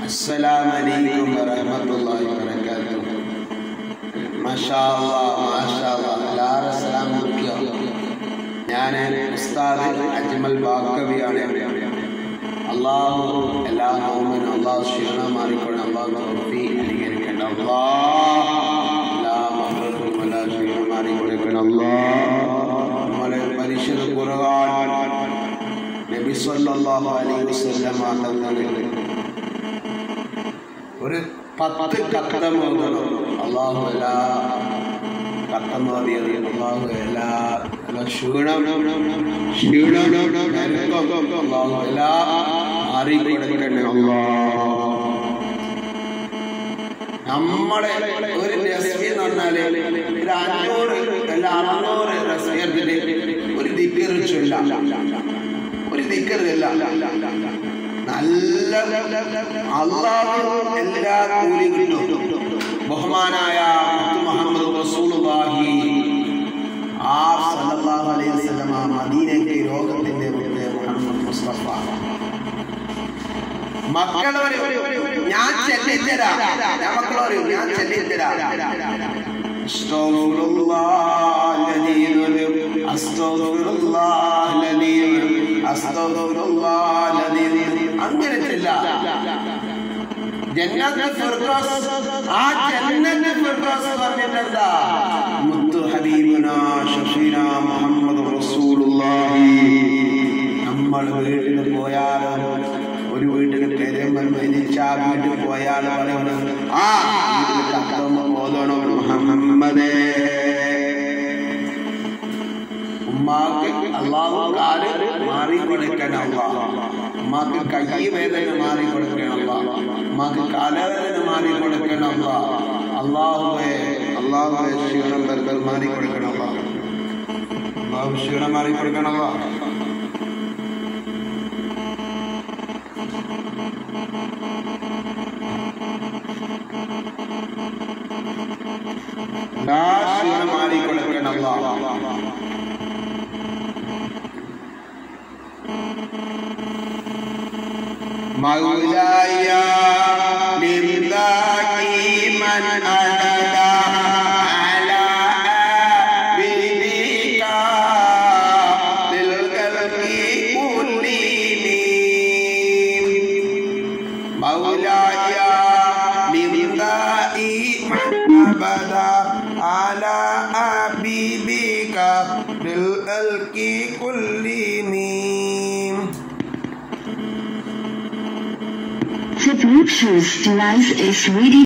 السلام عليكم ورحمة الله وبركاته ما شاء الله ما شاء الله എല്ലാവരും സലാം കൊടുക്കുക ഞാൻ ഉസ്താദ് അജ്മൽ ബാക്കവിയാണ് അള്ളാഹു എല്ലാ നോമിനും അള്ളാഹു ക്ഷീണം മാറിക്കൊണ്ട് അള്ളാഹു തോഫി അനുകരിക്കേണ്ട അള്ളാഹ് എല്ലാ മക്കൾക്കും എല്ലാ ക്ഷീണം മാറിക്കൊടുക്കണം അള്ളാഹ് നമ്മളെ പരിശുദ്ധ ഖുർആൻ നബി സല്ലല്ലാഹു അലൈഹി വസല്ലം തങ്ങൾ ഒരു പത്ത് കത്തം ഓതണം അള്ളാഹു എല്ലാ കത്തം ഓതിയത് അള്ളാഹു എല്ലാ എല്ലാ ക്ഷീണം ക്ഷീണം ഞരക്കം അള്ളാഹു എല്ലാ അറിയിക്കൊടുക്കണേ അള്ളാഹ് നമ്മളെ ഒരു രസ്മി എന്ന് പറഞ്ഞാല് ഒരു അഞ്ഞൂറ് അല്ല അറുന്നൂറ് രസ്മി എടുത്തിട്ട് ഒരു ദിക്കർ ചൊല്ലാം ഒരു ദിക്കർ നല്ല അള്ളാഹു എല്ലാ കൂലി കിട്ടും ബഹുമാനായ മുത്ത് മുഹമ്മദ് റസൂലുള്ളാഹി ആ സല്ലല്ലാഹു അലൈഹി വസല്ലമ മദീനയ്ക്ക് രോഗത്തിന്റെ മുത്ത് മുഹമ്മദ് മുസ്തഫ മക്കള് പറയും ഞാൻ ചെല്ലിത്തരാ ഞാൻ മക്കള് പറയും ഞാൻ ചെല്ലിത്തരാ أستغفر الله الذي أستغفر الله الذي أستغفر الله الذي അങ്ങനെ ചെല്ല ജന്നത്ത് ഫിർദൗസ് ആ ജന്നത്ത് ഫിർദൗസ് പറഞ്ഞിട്ടെന്താ മുത്തു ഹബീബുന ഷഫീന മുഹമ്മദ് റസൂലുള്ളാഹി നമ്മൾ വീട്ടിൽ പോയാലും ഒരു വീട്ടിൽ പെരുമ്പൽ മരിച്ച ആ വീട്ടിൽ പോയാൽ പറയുന്നത് ആ വീട്ടിൽ കത്തം ഓതണം മുഹമ്മദേ ഉമ്മാക്ക് അള്ളാഹു കാല് മാറി കൊടുക്കണം അള്ളാഹ് ഉമ്മാക്ക് കൈ വേദന മാറി കൊടുക്കണം അള്ളാഹ് ഉമ്മാക്ക് കാലവേദന മാറി കൊടുക്കണം അള്ളാഹ് അള്ളാഹുവേ അള്ളാഹുവേ ക്ഷീണം ബർബർ മാറി കൊടുക്കണം അള്ളാഹ് അള്ളാഹു ക്ഷീണം മാറി കൊടുക്കണം അള്ളാഹ് എല്ലാ ക്ഷീണം മാറി കൊടുക്കണം അള്ളാഹ് مولاي لله من أدى على عبدك للخلق كلهم مولاي لله من أبدا على حبيبك للخلق كلهم The Bluetooth device is ready